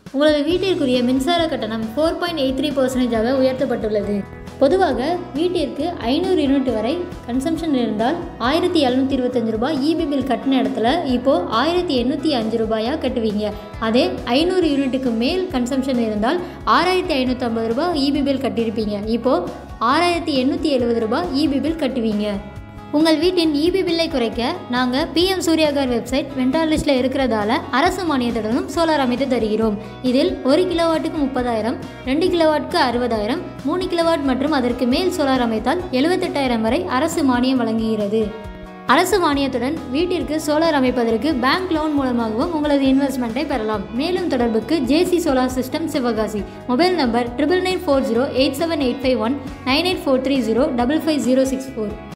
உங்களது வீட்டிற்குரிய மின்சார கட்டணம் ஃபோர் பாயிண்ட் எயிட் த்ரீ பர்சன்டேஜாக உயர்த்தப்பட்டுள்ளது பொதுவாக வீட்டிற்கு ஐநூறு யூனிட் வரை கன்சம்ஷன் இருந்தால் ஆயிரத்தி எழுநூற்றி இருபத்தஞ்சு ரூபாய் இபி பில் கட்டின இடத்துல இப்போது ஆயிரத்தி எண்ணூற்றி அஞ்சு ரூபாயாக கட்டுவீங்க அதே ஐநூறு யூனிட்டுக்கு மேல் கன்சம்ஷன் இருந்தால் ஆறாயிரத்தி ஐநூற்றம்பது ரூபாய் இபி பில் கட்டியிருப்பீங்க இப்போது ஆறாயிரத்தி எண்ணூற்றி எழுபது ரூபாய் இபி பில் கட்டுவீங்க உங்கள் வீட்டின் இபி பில்லை குறைக்க நாங்கள் பிஎம் சூர்யாகர் வெப்சைட் வெண்டார் லிஸ்ட்டில் இருக்கிறதால அரசு மானியத்துடனும் சோலார் அமைத்து தருகிறோம் இதில் ஒரு கிலோவாட்டுக்கு முப்பதாயிரம் ரெண்டு கிலோவாட்டுக்கு அறுபதாயிரம் மூணு கிலோவாட் மற்றும் அதற்கு மேல் சோலார் அமைத்தால் எழுபத்தெட்டாயிரம் வரை அரசு மானியம் வழங்குகிறது அரசு மானியத்துடன் வீட்டிற்கு சோலார் அமைப்பதற்கு பேங்க் லோன் மூலமாகவும் உங்களது இன்வெஸ்ட்மெண்ட்டை பெறலாம் மேலும் தொடர்புக்கு JC solar system Sivakasi mobile number triple nine four zero eight seven eight five one nine eight four three zero double five zero six four